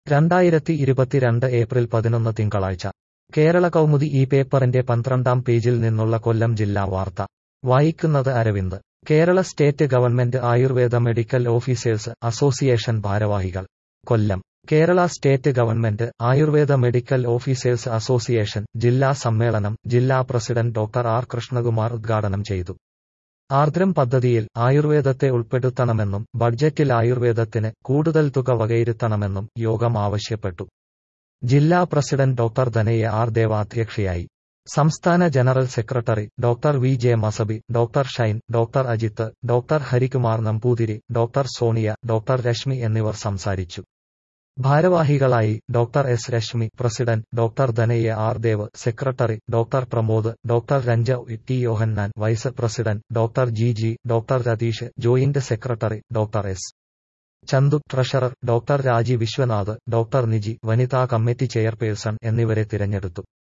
രണ്ടായിരത്തി ഇരുപത്തിരണ്ട് ഏപ്രിൽ പതിനൊന്ന് തിങ്കളാഴ്ച കേരള കൗമുദി ഈ പേപ്പറിന്റെ പന്ത്രണ്ടാം പേജിൽ നിന്നുള്ള കൊല്ലം ജില്ലാ വാർത്ത വായിക്കുന്നത് Aravind Kerala state government Ayurveda medical officers association ഭാരവാഹികൾ Kollam Kerala state government Ayurveda medical officers association ജില്ലാ സമ്മേളനം ജില്ലാ പ്രസിഡന്റ് ഡോക്ടർ ആർ കൃഷ്ണകുമാർ ഉദ്ഘാടനം ചെയ്തു ആർദ്രം പദ്ധതിയിൽ ആയുർവേദത്തെ ഉൾപ്പെടുത്തണമെന്നും ബഡ്ജറ്റിൽ ആയുർവേദത്തിന് കൂടുതൽ തുക വകയിരുത്തണമെന്നും യോഗം ആവശ്യപ്പെട്ടു ജില്ലാ president doctor Dhanayya R Deva അധ്യക്ഷയായി സംസ്ഥാന general secretary doctor V J Masabi doctor Shine doctor Ajith doctor Harikumar Namboothiri doctor Sonia doctor Reshmi എന്നിവർ സംസാരിച്ചു ഭാരവാഹികളായി doctor S Reshmi president doctor Dhanayya R Dev secretary doctor Pramod doctor Ranja T Yohannan vice president doctor G G doctor Ratheesh joint secretary doctor S Chandu treasurer doctor Raji Viswanath doctor Niji വനിതാ committee chairperson എന്നിവരെ തിരഞ്ഞെടുത്തു